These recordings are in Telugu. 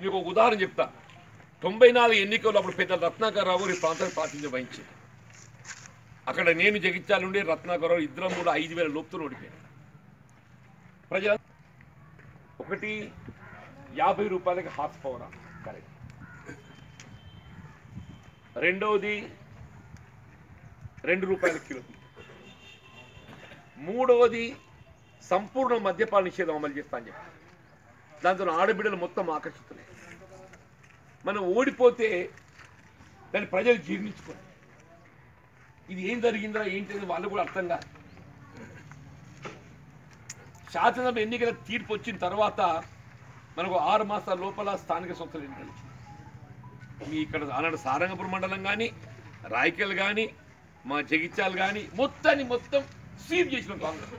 మీకు ఒక ఉదాహరణ చెప్తా తొంభై నాలుగు ఎన్నికల్లో అప్పుడు పెద్ద రత్నాకర్ రావు ఈ ప్రాంతానికి ప్రాతినిధ్యం వహించింది అక్కడ నేను జగిత్యాలుండి రత్నాకర్ రావు ఇద్దరం కూడా ఐదు వేల లోపుతో ఓడిపోయాను ప్రజల ఒకటి యాభై రూపాయలకి హార్స్ పవర్ కరెక్ట్ రెండవది రెండు రూపాయల కిలో మూడవది సంపూర్ణ మద్యపాన నిషేధం అమలు చేస్తా అని చెప్పి దాంతో ఆడబిడ్డలు మొత్తం ఆకర్షితున్నాయి మనం ఓడిపోతే దాన్ని ప్రజలు జీర్ణించుకోరు ఇది ఏం జరిగిందా ఏంటి వాళ్ళు కూడా అర్థం కాదు శాసనసభ ఎన్నికల తీర్పు వచ్చిన తర్వాత మనకు ఆరు మాసాల లోపల స్థానిక సంస్థల ఎన్నికలు వచ్చినాయి. మీ ఇక్కడ ఆనాడు సారంగపురం మండలం కానీ రాయకల్ కానీ మా జగిత్యాలు కానీ మొత్తాన్ని మొత్తం సీజ్ చేసిన కాంగ్రెస్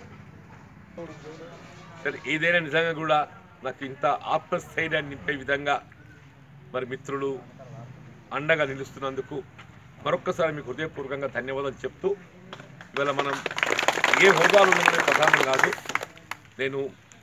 సరే ఏదైనా నిజంగా కూడా నాకు ఇంత ఆత్మస్థైర్యాన్ని నింపే విధంగా మరి మిత్రులు అండగా నిలుస్తున్నందుకు మరొక్కసారి మీకు హృదయపూర్వకంగా ధన్యవాదాలు చెప్తూ ఇవాళ మనం ఏ హోదాలు ఉన్నది ప్రధానం కాదు నేను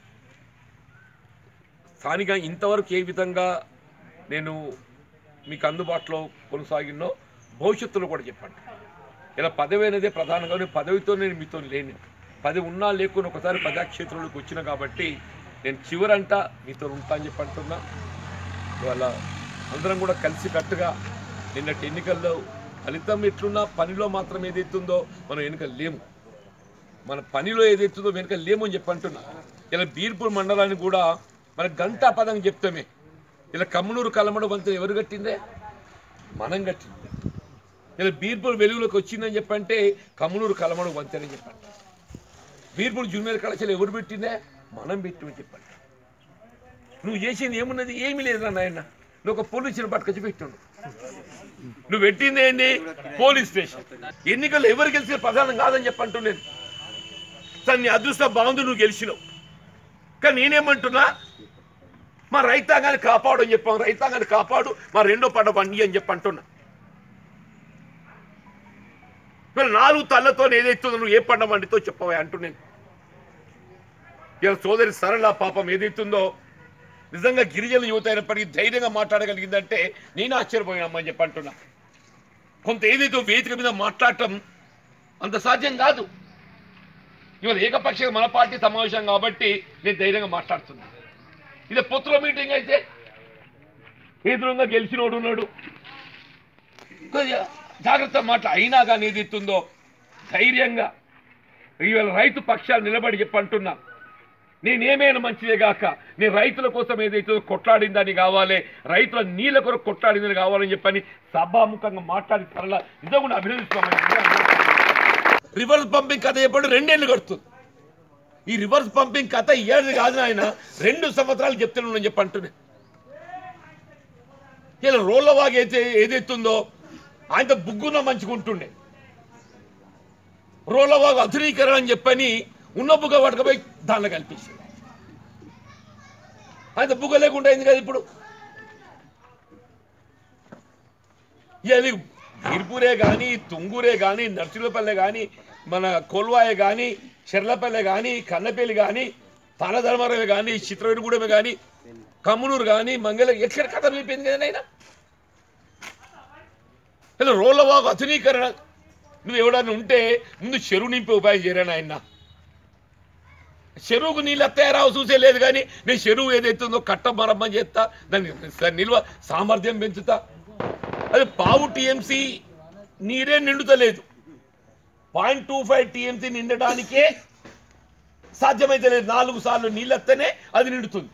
స్థానిక ఇంతవరకు ఏ విధంగా నేను మీకు అందుబాటులో కొనసాగినో భవిష్యత్తులో కూడా చెప్పండి ఇలా పదవి అనేదే ప్రధానంగా నేను పదవితో నేను మీతో లేను పదవి ఉన్నా లేకున్నా ఒకసారి ప్రజాక్షేత్రంలోకి వచ్చిన కాబట్టి నేను చివరంట మీతో ఉంటా అని చెప్పి అంటున్నా ఇవాళ అందరం కూడా కలిసి కట్టుగా నిన్నటి ఎన్నికల్లో ఫలితం ఎట్లున్నా పనిలో మాత్రం ఏదైతుందో మనం వెనుక లేము మన పనిలో ఏదైతుందో వెనుక లేము అని చెప్పి అంటున్నా ఇలా బీర్పూర్ మండలానికి కూడా మన గంటా పదం చెప్తామే ఇలా కమ్మనూరు కలమడ వంతెన ఎవరు కట్టిందే మనం కట్టింది ఇలా బీర్పూర్ వెలుగులోకి వచ్చిందని చెప్పంటే కమ్మనూరు కలమడు వంతెన చెప్పండి బీర్పూర్ జూనియర్ కళాశాల ఎవరు పెట్టిందే మనం పెట్టమని చెప్పండి నువ్వు చేసింది ఏమున్నది ఏమీ లేదు నాయన నువ్వు ఒక పోలీసుని పట్టుకొచ్చి పెట్టాను నువ్వు పెట్టింది ఏంటి పోలీస్ స్టేషన్ ఎన్నికల్లో ఎవరు గెలిచిన ప్రధానం కాదని చెప్పంటున్నాను సార్ నీ అదృష్టం బాగుంది నువ్వు గెలిచినావు కానీ నేనేమంటున్నా మా రైతాంగాన్ని కాపాడు అని చెప్పాం రైతాంగాన్ని కాపాడు మా రెండో పంట పండి అని చెప్పి అంటున్నా వీళ్ళు నాలుగు తల్లతో ఏదైతుందో నువ్వు ఏ పంట వండితో చెప్పవా అంటున్నాను ఇలా సోదరి సరళ పాపం ఏదైతుందో నిజంగా గిరిజన యువత అయినప్పటికీ ధైర్యంగా మాట్లాడగలిగిందంటే నేను ఆశ్చర్యపోయినామని చెప్పి అంటున్నా కొంత ఏదైతే వేదిక మీద మాట్లాడటం అంత సాధ్యం కాదు ఇవాళ ఏకపక్షంగా మన పార్టీ సమావేశం కాబట్టి నేను ధైర్యంగా మాట్లాడుతున్నా ఇది పొత్తుల మీటింగ్ అయితే ఎదురుగా గెలిచినోడు ఉన్నాడు కొద్దిగా జాగ్రత్త మాట అయినా కానీ ఏది ఇస్తుందో ధైర్యంగా ఇవాళ రైతు పక్షాలు నిలబడి చెప్పంటున్నా నేనేమైనా మంచిదే గాక నేను రైతుల కోసం ఏదైతే కొట్లాడిందని కావాలి రైతుల నీళ్ళ కొరకు కొట్లాడిందని కావాలని చెప్పని సభాముఖంగా మాట్లాడి సరళ నిజంగా అభినందిస్తున్నామని రివర్స్ పంపింగ్ కథ చెప్పండి రెండేళ్ళు కడుతుంది ఈ రివర్స్ పంపింగ్ కథ ఏడు కాదు ఆయన రెండు సంవత్సరాలు చెప్తున్నాను చెప్పి అంటున్నా ఇలా రోళ్ళ వాగ్ అయితే ఏదైతుందో ఆయనతో బుగ్గున మంచుకుంటుండే రోళ్ళ వాగు అధునీకరణ అని చెప్పని ఉన్న బుగ్గ పట్టుకపోయి దానిలో కల్పించింది ఆయన బుగ్గ లేకుండా అయింది కదా ఇప్పుడు ఇది గిరిపూరే కానీ తుంగూరే కానీ నర్సులపల్లె కానీ మన కోల్వాయ కానీ చెర్లపల్లె కానీ కన్నపల్లి కానీ తానధర్మరమే కానీ చిత్రవేణిగూడెమే కానీ కమ్మునూరు కానీ మంగళ ఎక్కడ కథ అయిపోయింది కదా నాయన ఇలా రోళ్ళవాగు అధునీకరణ నువ్వు ఎవడన్నా ఉంటే ముందు చెరువు నింపే ఉపాయం చేయరా నాయన చెరువుకు నీళ్ళు వస్తాయరావు చూసే లేదు కానీ నేను చెరువు ఏదైతుందో కట్ట మరమ్మ చేస్తా దాన్ని స- నిల్వ సామర్థ్యం పెంచుతా అది పావు టీఎంసీ నీరే నిండుతలేదు పాయింట్ టూ ఫైవ్ టీఎంసీ నిండడానికే సాధ్యమైతే లేదు నాలుగు సార్లు నీళ్ళు వస్తేనే అది నిండుతుంది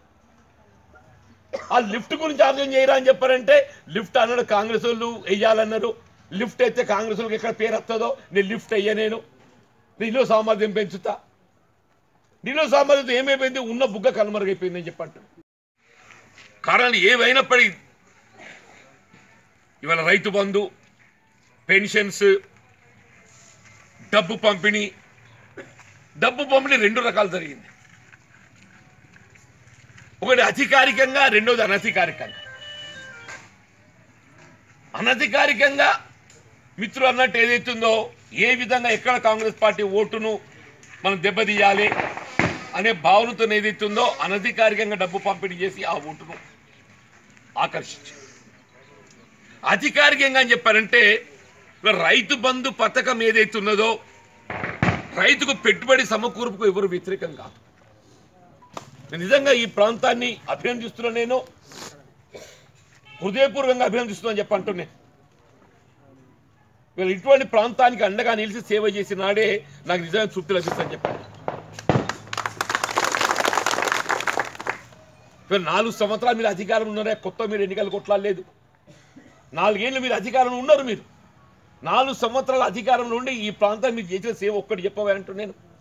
ఆ లిఫ్ట్ గురించి ఆలోచన చేయరా అని చెప్పారంటే లిఫ్ట్ అన్నాడు కాంగ్రెస్ వాళ్ళు వెయ్యాలన్నారు లిఫ్ట్ అయితే కాంగ్రెస్ వాళ్ళకి ఎక్కడ పేరు వస్తుందో నేను లిఫ్ట్ అయ్యా నేను నీలో సామర్థ్యం పెంచుతా నీలో సామర్థ్యం ఏమైపోయింది ఉన్న బుగ్గ కనుమరుగైపోయిందని చెప్పంటారు కారణాలు ఏవైనప్పటికీ ఇవాళ రైతు బంధు పెన్షన్స్ డబ్బు పంపిణీ డబ్బు పంపిణీ రెండు రకాలు జరిగింది ఒకటి అధికారికంగా రెండోది అనధికారికంగా అనధికారికంగా మిత్రులు అన్నట్టు ఏదైతుందో ఏ విధంగా ఎక్కడ కాంగ్రెస్ పార్టీ ఓటును మనం దెబ్బతీయాలి అనే భావనతో ఏదైతుందో అనధికారికంగా డబ్బు పంపిణీ చేసి ఆ ఓటును ఆకర్షించింది అధికారికంగా అని చెప్పారంటే ఇవాళ రైతు బంధు పథకం ఏదైతే ఉన్నదో రైతుకు పెట్టుబడి సమకూర్పుకు ఎవరు వ్యతిరేకం కాదు నేను నిజంగా ఈ ప్రాంతాన్ని అభినందిస్తున్నా నేను హృదయపూర్వకంగా అభినందిస్తున్నాను చెప్పంటున్నా వీళ్ళు ఇటువంటి ప్రాంతానికి అండగా నిలిచి సేవ చేసిన నాడే నాకు నిజంగా తృప్తి లభిస్తుందని చెప్పండి వీళ్ళు నాలుగు సంవత్సరాలు మీరు అధికారం ఉన్నారే కొత్త మీరు ఎన్నికలు కొట్లాడలేదు నాలుగేళ్ళు మీరు అధికారంలో ఉన్నారు మీరు నాలుగు సంవత్సరాల అధికారంలో ఉండి ఈ ప్రాంతం మీరు చేసిన సేవ ఒక్కటి చెప్పవా అంటూ నేను